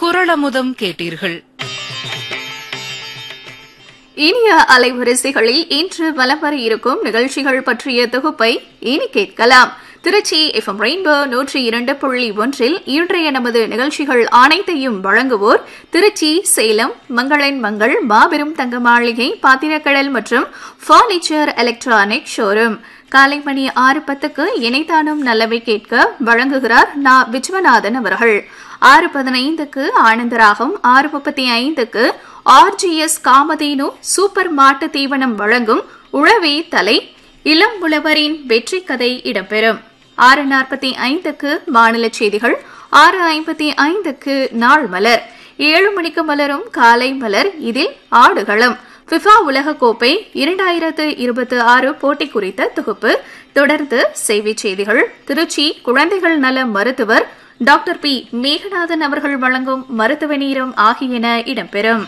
குரளமுதம் கேட்டீர்கள் இனிய அலைவரிசைகளில் இன்று வலம் வர இருக்கும் நிகழ்ச்சிகள் பற்றிய தொகுப்பை இனி கேட்கலாம் திருச்சி எஃப்எம் ரெயின்போ நூற்றி இரண்டு புள்ளி ஒன்றில் இன்றைய நமது நிகழ்ச்சிகள் அனைத்தையும் வழங்குவோர் திருச்சி சேலம் மங்களன் மங்கள் மாபெரும் தங்க மாளிகை பாத்திரக்கடல் மற்றும் பர்னிச்சர் எலக்ட்ரானிக் ஷோரூம் காலை மணி ஆறு பத்துக்கு இணைத்தானும் நல்லவை கேட்க வழங்குகிறார் நா விஸ்வநாதன் அவர்கள் ஆறு பதினைந்துக்கு ஆனந்தராகம் ஆறு முப்பத்தி ஐந்துக்கு ஆர்ஜிஎஸ் காமதேனு சூப்பர் மாட்டு தீவனம் வழங்கும் உழவே தலை இளம் உழவரின் வெற்றி கதை இடம்பெறும் ஆறு நாற்பத்தி ஐந்துக்கு மாநில செய்திகள் ஆறு ஐம்பத்தி ஐந்துக்கு நாள் மலர் ஏழு மணிக்கு மலரும் காலை மலர் இதில் ஆடுகளம் ஃபிஃபா உலகக்கோப்பை இரண்டாயிரத்து இருபத்தி ஆறு போட்டி குறித்த தொகுப்பு தொடர்ந்து செய்திச் செய்திகள் திருச்சி குழந்தைகள் நல மருத்துவர் டாக்டர் பி மேகநாதன் அவர்கள் வழங்கும் மருத்துவ நீரம் ஆகியன இடம்பெறும்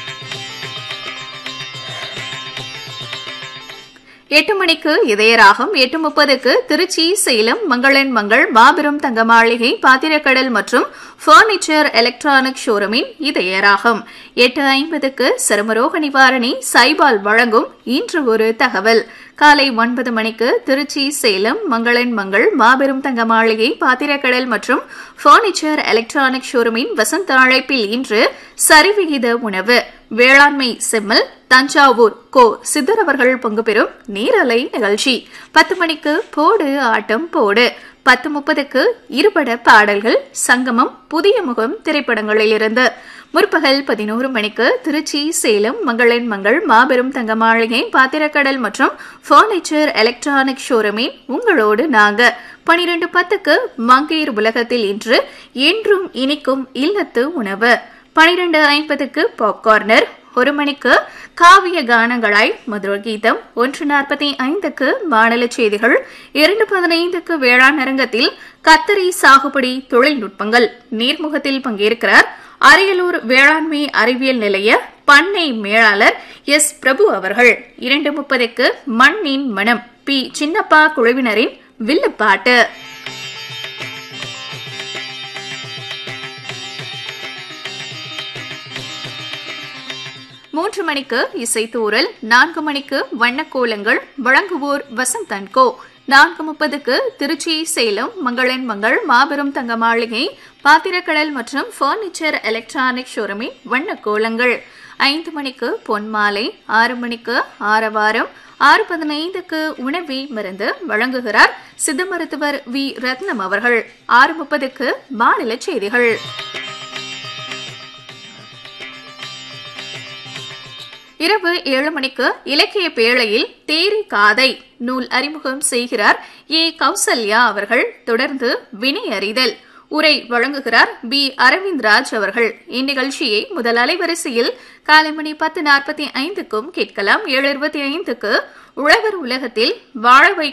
எட்டு மணிக்கு இதயராகம் எட்டு முப்பதுக்கு திருச்சி சேலம் மங்களன் மங்கள் மாபெரும் தங்க மாளிகை பாத்திரக்கடல் மற்றும் பர்னிச்சர் எலக்ட்ரானிக் ஷோரூமின் இதயராகம் எட்டு ஐம்பதுக்கு சருமரோக நிவாரணி சைபால் வழங்கும் இன்று ஒரு தகவல் காலை ஒன்பது மணிக்கு திருச்சி சேலம் மங்களன் மங்கள் மாபெரும் தங்க மாளிகை பாத்திரக்கடல் மற்றும் பர்னிச்சர் எலக்ட்ரானிக் ஷோரூமின் வசந்த அழைப்பில் இன்று சரிவிகித உணவு வேளாண்மை செம்மல் தஞ்சாவூர் கோ சித்தர் அவர்கள் பங்கு பெறும் நீரலை நிகழ்ச்சி பத்து மணிக்கு போடு ஆட்டம் போடு பத்து முப்பதுக்கு இருபட பாடல்கள் சங்கமம் புதிய முகம் திரைப்படங்களிலிருந்து முற்பகல் பதினோரு மணிக்கு திருச்சி சேலம் மங்களன் மங்கள் மாபெரும் தங்க மாளிகை பாத்திரக்கடல் மற்றும் பர்னிச்சர் எலக்ட்ரானிக் ஷோரூமின் உங்களோடு நாங்க பனிரெண்டு பத்துக்கு மங்கையர் உலகத்தில் இன்று என்றும் இனிக்கும் இல்லத்து உணவு பனிரெண்டு ஐம்பதுக்கு பாப்கார்னர் ஒரு மணிக்கு காவிய கானங்களாய் மதுர கீதம் ஒன்று நாற்பத்தி ஐந்துக்கு மாநில செய்திகள் இரண்டு பதினைந்துக்கு வேளாண் அரங்கத்தில் கத்தரி சாகுபடி தொழில்நுட்பங்கள் நீர்முகத்தில் பங்கேற்கிறார் அரியலூர் வேளாண்மை அறிவியல் நிலைய பண்ணை மேலாளர் எஸ் பிரபு அவர்கள் இரண்டு முப்பதுக்கு மண்ணின் மனம் பி சின்னப்பா குழுவினரின் வில்லுப்பாட்டு மூன்று மணிக்கு இசைத்தூரல் நான்கு மணிக்கு வண்ணக்கோலங்கள் வழங்குவோர் வசந்தன் கோ நான்கு முப்பதுக்கு திருச்சி சேலம் மங்களன் மங்கள் மாபெரும் தங்க மாளிகை பாத்திரக்கடல் மற்றும் பர்னிச்சர் எலக்ட்ரானிக் ஷோரூமின் வண்ணக்கோலங்கள் ஐந்து மணிக்கு பொன்மாலை ஆறு மணிக்கு ஆரவாரம் ஆறு பதினைந்துக்கு உணவி மருந்து வழங்குகிறார் சித்த மருத்துவர் வி ரத்னம் அவர்கள் ஆறு முப்பதுக்கு மாநில செய்திகள் இரவு ஏழு மணிக்கு இலக்கிய பேழையில் தேரி காதை நூல் அறிமுகம் செய்கிறார் ஏ கௌசல்யா அவர்கள் தொடர்ந்து வினை அறிதல் உரை வழங்குகிறார் பி அரவிந்த் ராஜ் அவர்கள் இந்நிகழ்ச்சியை முதல் அலைவரிசையில் காலை மணி பத்து நாற்பத்தி ஐந்துக்கும் கேட்கலாம் ஏழு இருபத்தி ஐந்துக்கு உழவர் உலகத்தில் வாழ